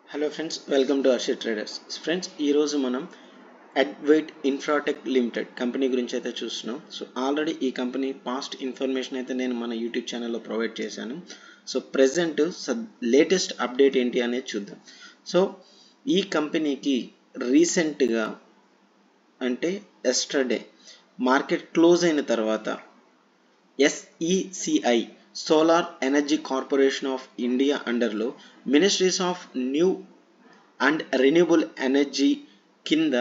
hello friends welcome to Arshid traders friends ఈరోజు మనం Advait Infratech Limited company గురించి అయితే చూస్తున్నాం సో ఆల్రెడీ ఈ కంపెనీ పాస్ట్ ఇన్ఫర్మేషన్ అయితే నేను మన యూట్యూబ్ ఛానల్లో ప్రొవైడ్ చేశాను సో ప్రజెంట్ లేటెస్ట్ అప్డేట్ ఏంటి అనేది చూద్దాం సో ఈ కంపెనీకి రీసెంట్గా అంటే ఎస్టర్డే మార్కెట్ క్లోజ్ అయిన తర్వాత SECI solar energy corporation of India అండర్లో ministries of new and renewable energy కింద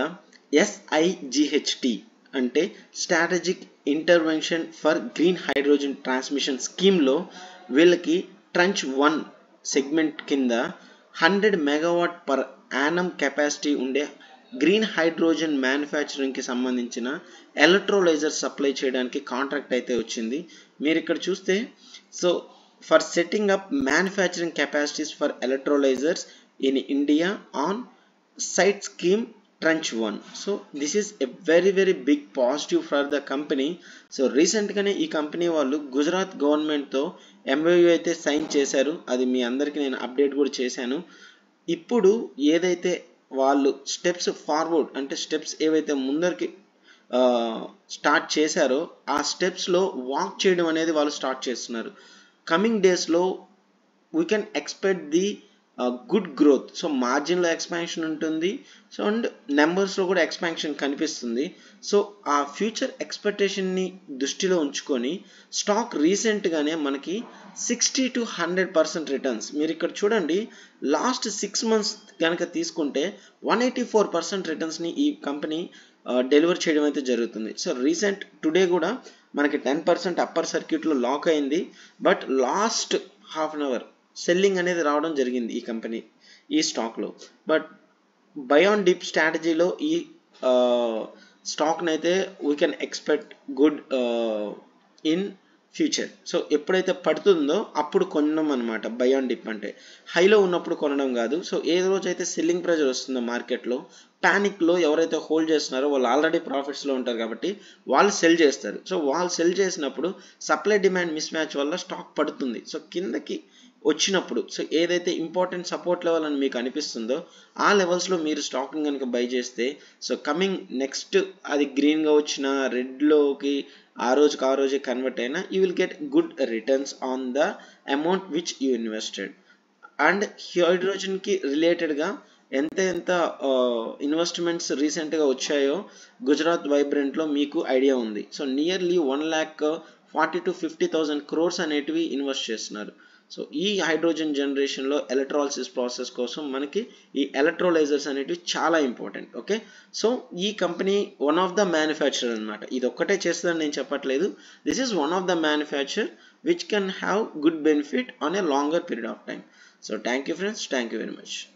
ఎస్ఐజిహెచ్టి అంటే strategic intervention for green hydrogen transmission స్కీమ్లో వీళ్ళకి ట్రంచ్ వన్ సెగ్మెంట్ కింద hundred megawatt per annum capacity ఉండే గ్రీన్ హైడ్రోజన్ మ్యానుఫ్యాక్చరింగ్కి సంబంధించిన ఎలక్ట్రోలైజర్ సప్లై చేయడానికి కాంట్రాక్ట్ అయితే వచ్చింది మీరు ఇక్కడ చూస్తే so for setting up manufacturing capacities for electrolysers in India on site scheme tranche one so this is a very very big positive for the company so రీసెంట్గానే ఈ కంపెనీ వాళ్ళు గుజరాత్ గవర్నమెంట్తో ఎంఓయూ అయితే సైన్ చేశారు అది మీ అందరికీ నేను అప్డేట్ కూడా చేశాను ఇప్పుడు ఏదైతే వాళ్ళు స్టెప్స్ ఫార్వర్డ్ అంటే స్టెప్స్ ఏవైతే ముందరికి స్టార్ట్ చేశారో ఆ స్టెప్స్లో వాక్ చేయడం అనేది వాళ్ళు స్టార్ట్ చేస్తున్నారు కమింగ్ డేస్లో we can expect the good growth so మార్జిన్లో ఎక్స్పాన్షన్ ఉంటుంది సో అండ్ నెంబర్స్లో కూడా ఎక్స్పాన్షన్ కనిపిస్తుంది సో ఆ ఫ్యూచర్ ఎక్స్పెక్టేషన్ని దృష్టిలో ఉంచుకొని స్టాక్ రీసెంట్గానే మనకి sixty to hundred percent returns మీరు ఇక్కడ చూడండి లాస్ట్ సిక్స్ మంత్స్ కనుక తీసుకుంటే వన్ ఎయిటీ ఫోర్ పర్సెంట్ రిటర్న్స్ని ఈ కంపెనీ డెలివర్ చేయడం అయితే జరుగుతుంది సో రీసెంట్ టుడే కూడా మనకి టెన్ పర్సెంట్ అప్పర్ సర్క్యూట్లో లాక్ అయింది but last half an hour selling అనేది రావడం జరిగింది ఈ కంపెనీ ఈ స్టాక్లో బట్ బయాన్ డిప్ స్ట్రాటజీలో ఈ స్టాక్ని అయితే we can expect good in future so ఎప్పుడైతే పడుతుందో అప్పుడు కొనడం అనమాట బయాన్ డిప్ అంటే హైలో ఉన్నప్పుడు కొనడం కాదు సో ఏ రోజైతే సెల్లింగ్ ప్రెజర్ వస్తుందో మార్కెట్లో ప్యానిక్లో ఎవరైతే హోల్డ్ చేస్తున్నారో వాళ్ళు ఆల్రెడీ ప్రాఫిట్స్లో ఉంటారు కాబట్టి వాళ్ళు సెల్ చేస్తారు సో వాళ్ళు సెల్ చేసినప్పుడు సప్లై డిమాండ్ మిస్ మ్యాచ్ వల్ల స్టాక్ పడుతుంది సో కిందకి వచ్చినప్పుడు సో ఏదైతే ఇంపార్టెంట్ సపోర్ట్ లెవెల్ అని మీకు అనిపిస్తుందో ఆ లెవెల్స్లో మీరు స్టాక్ని కనుక బై చేస్తే సో కమింగ్ నెక్స్ట్ అది గ్రీన్గా వచ్చిన రెడ్లోకి ఆ రోజుకి ఆ రోజే కన్వర్ట్ అయినా you will get good returns on the amount which you invested and హైడ్రోజన్కి రిలేటెడ్గా ఎంత ఎంత ఇన్వెస్ట్మెంట్స్ రీసెంట్గా వచ్చాయో గుజరాత్ వైబ్రెంట్లో మీకు ఐడియా ఉంది so nearly one lakh forty to fifty thousand crores అనేటివి ఇన్వెస్ట్ చేస్తున్నారు సో ఈ హైడ్రోజన్ జనరేషన్లో ఎలక్ట్రాలసిస్ ప్రాసెస్ కోసం మనకి ఈ ఎలక్ట్రోలైజర్స్ అనేటివి చాలా ఇంపార్టెంట్ ఓకే సో ఈ company one of the manufacture అనమాట ఇది ఒక్కటే చేస్తుందని నేను చెప్పట్లేదు this is one of the manufacture which can have good benefit on a longer period of time so thank you friends thank you very much